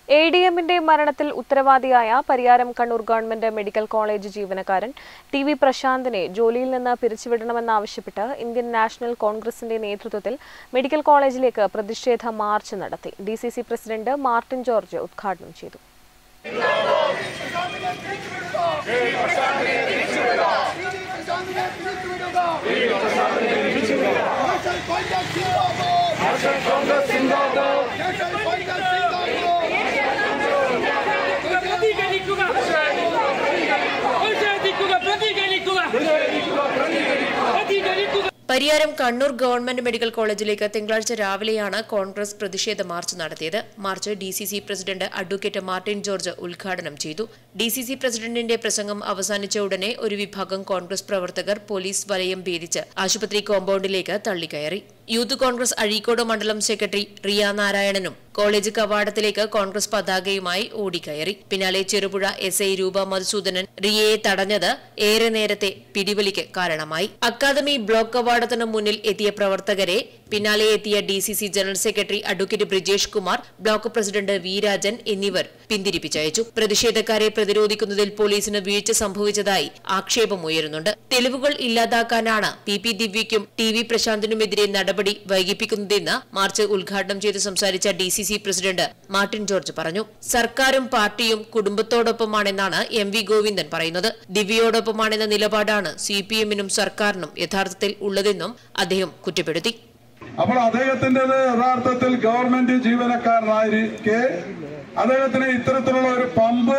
A D എമ്മിന്റെ മരണത്തിൽ ഉത്തരവാദിയായ Pariyaram Kannur government medical college ജീവനക്കാരൻ ടി വി പ്രശാന്തിനെ ജോലിയിൽ നിന്ന് പിരിച്ചുവിടണമെന്നാവശ്യപ്പെട്ട് ഇന്ത്യൻ നാഷണൽ കോൺഗ്രസിന്റെ നേതൃത്വത്തിൽ മെഡിക്കൽ കോളേജിലേക്ക് പ്രതിഷേധ മാർച്ച് നടത്തി D C C president Martin George ഉദ്ഘാടനം ചെയ്തു പ്രതികരിക്കുക പ്രതികരിക്കുക പ്രതികരിക്കുക പ്രതികരിക്കുക പരിയാരം കണ്ണൂർ ഗവൺമെന്റ് മെഡിക്കൽ കോളേജിലേക്ക് തിങ്കളാഴ്ച രാവിലെയാണ് കോൺഗ്രസ് പ്രതിഷേധ മാർച്ച് നടത്തിയത് march D C C president advocate Martin George ഉദ്ഘാടനം ചെയ്തു ഡി സി സി പ്രസിഡന്റിന്റെ പ്രസംഗം അവസാനിച്ച ഉടനെ ഒരു വിഭാഗം കോൺഗ്രസ് പ്രവർത്തകർ പോലീസ് വലയം ഭേദിച്ച് ആശുപത്രി കോമ്പൗണ്ടിലേക്ക് തള്ളിക്കയറി യൂത്ത് കോൺഗ്രസ് അഴീക്കോട് മണ്ഡലം സെക്രട്ടറി റിയ നാരായണനും കോളേജ് കവാടത്തിലേക്ക് കോൺഗ്രസ് പതാകയുമായി ഓടിക്കയറി പിന്നാലെ ചെറുപുഴ എസ് ഐ രൂപ മധുസൂദനൻ റിയയെ തടഞ്ഞത് ഏറെ നേരത്തെ പിടിവലിക്ക് കാരണമായി അക്കാദമി ബ്ലോക്ക് കവാടത്തിന് മുന്നിൽ എത്തിയ പ്രവർത്തകരെ പിന്നാലെ എത്തിയ D C C general secretary advocate Brijesh Kumar block president V Rajan എന്നിവർ പിന്തിരിപ്പിച്ചയച്ചു പ്രതിഷേധക്കാരെ പ്രതിരോധിക്കുന്നതിൽ പോലീസിന് വീഴ്ച സംഭവിച്ചതായി ആക്ഷേപമുയരുന്നുണ്ട് തെളിവുകൾ ഇല്ലാതാക്കാനാണ് പി പി ദിവ്യയ്ക്കും ടി വി പ്രശാന്തിനുമെതിരെ നടപടി വൈകിപ്പിക്കുന്നതെന്ന് മാർച്ച് ഉദ്ഘാടനം ചെയ്ത് സംസാരിച്ച D C C president Martin George പറഞ്ഞു സർക്കാരും പാർട്ടിയും കുടുംബത്തോടൊപ്പമാണെന്നാണ് എം വി ഗോവിന്ദൻ പറയുന്നത് ദിവ്യയോടൊപ്പമാണെന്ന നിലപാടാണ് സി പി എമ്മിനും സർക്കാരിനും യഥാർത്ഥത്തിൽ ഉള്ളതെന്നും അദ്ദേഹം കുറ്റപ്പെടുത്തി അപ്പോൾ അദ്ദേഹത്തിൻ്റെത് യഥാർത്ഥത്തിൽ ഗവൺമെന്റ് ജീവനക്കാരനായിരിക്കെ അദ്ദേഹത്തിന് ഇത്തരത്തിലുള്ള ഒരു പമ്പ്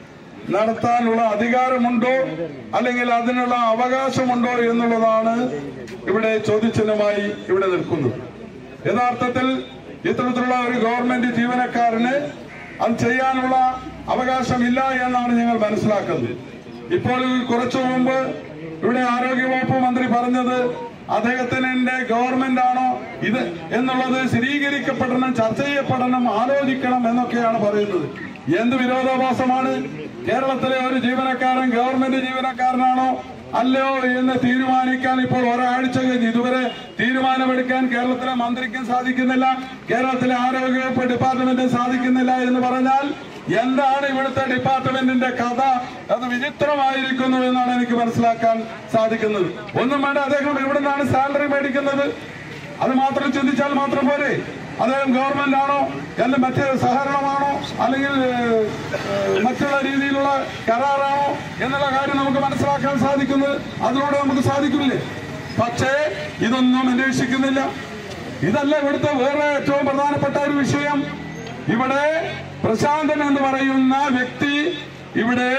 നടത്താനുള്ള അധികാരമുണ്ടോ അല്ലെങ്കിൽ അതിനുള്ള അവകാശമുണ്ടോ എന്നുള്ളതാണ് ഇവിടെ ചോദ്യചിഹ്നമായി ഇവിടെ നിൽക്കുന്നത് യഥാർത്ഥത്തിൽ ഇത്തരത്തിലുള്ള ഒരു ഗവൺമെന്റ് ജീവനക്കാരന് അത് ചെയ്യാനുള്ള അവകാശമില്ല എന്നാണ് ഞങ്ങൾ മനസ്സിലാക്കുന്നത് ഇപ്പോൾ കുറച്ചു മുമ്പ് ഇവിടെ ആരോഗ്യവകുപ്പ് മന്ത്രി പറഞ്ഞത് അദ്ദേഹത്തിന്റെ ഗവൺമെന്റ് ആണോ ഇത് എന്നുള്ളത് സ്ഥിരീകരിക്കപ്പെടണം ചർച്ച ചെയ്യപ്പെടണം ആലോചിക്കണം എന്നൊക്കെയാണ് പറയുന്നത് എന്ത് വിരോധാഭാസമാണ് കേരളത്തിലെ ഒരു ജീവനക്കാരൻ ഗവൺമെന്റ് ജീവനക്കാരനാണോ അല്ലയോ എന്ന് തീരുമാനിക്കാൻ ഇപ്പോൾ ഒരാഴ്ച കഴിഞ്ഞ് ഇതുവരെ തീരുമാനമെടുക്കാൻ കേരളത്തിലെ മന്ത്രിക്കും സാധിക്കുന്നില്ല കേരളത്തിലെ ആരോഗ്യവകുപ്പ് ഡിപ്പാർട്ട്മെന്റിന് സാധിക്കുന്നില്ല എന്ന് പറഞ്ഞാൽ എന്താണ് ഇവിടുത്തെ ഡിപ്പാർട്ട്മെന്റിന്റെ കഥ അത് വിചിത്രമായിരിക്കുന്നു എന്നാണ് എനിക്ക് മനസ്സിലാക്കാൻ സാധിക്കുന്നത് ഒന്നും വേണ്ട അദ്ദേഹം ഇവിടെ നിന്നാണ് സാലറി മേടിക്കുന്നത് അത് മാത്രം ചിന്തിച്ചാൽ മാത്രം പോരെ അദ്ദേഹം ഗവൺമെന്റ് ആണോ അല്ലെങ്കിൽ മറ്റ് സഹകരണമാണോ അല്ലെങ്കിൽ ഏഹ്, ഏഹ്, മറ്റുള്ള രീതിയിലുള്ള കരാറാണോ എന്നുള്ള കാര്യം നമുക്ക് മനസ്സിലാക്കാൻ സാധിക്കുന്നത് അതിലൂടെ നമുക്ക് സാധിക്കില്ലേ പക്ഷേ ഇതൊന്നും അന്വേഷിക്കുന്നില്ല ഇതല്ല ഇവിടുത്തെ വേറെ ഏറ്റവും പ്രധാനപ്പെട്ട ഒരു വിഷയം ഇവിടെ പ്രശാന്തൻ എന്ന് പറയുന്ന വ്യക്തി ഇവിടെ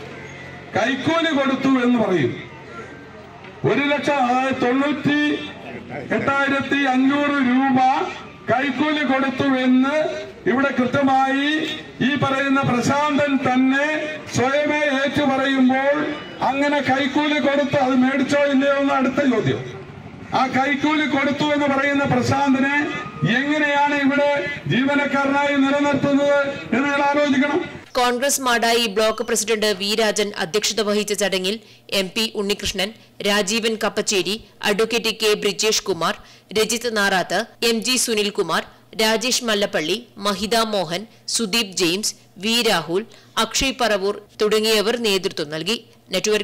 കൈക്കൂലി കൊടുത്തു എന്ന് പറയും ഒരു ലക്ഷം അതായത് തൊണ്ണൂറ്റി എട്ടായിരത്തി അഞ്ഞൂറ് രൂപ കൈക്കൂലി കൊടുത്തു എന്ന് ഇവിടെ കൃത്യമായി ഈ പറയുന്ന പ്രശാന്തൻ തന്നെ സ്വയമേ ഏറ്റു പറയുമ്പോൾ അങ്ങനെ കൈക്കൂലി കൊടുത്ത് അത് മേടിച്ചോ ഇല്ലയോ എന്ന് അടുത്ത ചോദ്യം ആ കൈക്കൂലി കൊടുത്തു എന്ന് പറയുന്ന പ്രശാന്തിനെ എങ്ങനെയാണ് ഇവിടെ ജീവനക്കാരനായി നിലനിർത്തുന്നത് എന്ന് നിങ്ങൾ ആലോചിക്കണം Congress Madayi block president V Rajan അധ്യക്ഷത വഹിച്ച ചടങ്ങിൽ M P Unnikrishnan Rajeevan Kappacheri advocate K Brijesh Kumar Rajith Narath M G Sunilkumar Rajesh Mallappally Mahitha Mohan Sudeep James V Rahul Akshay Paravur തുടങ്ങിയവർ നേതൃത്വം നൽകി നെറ്റ്വർക്ക്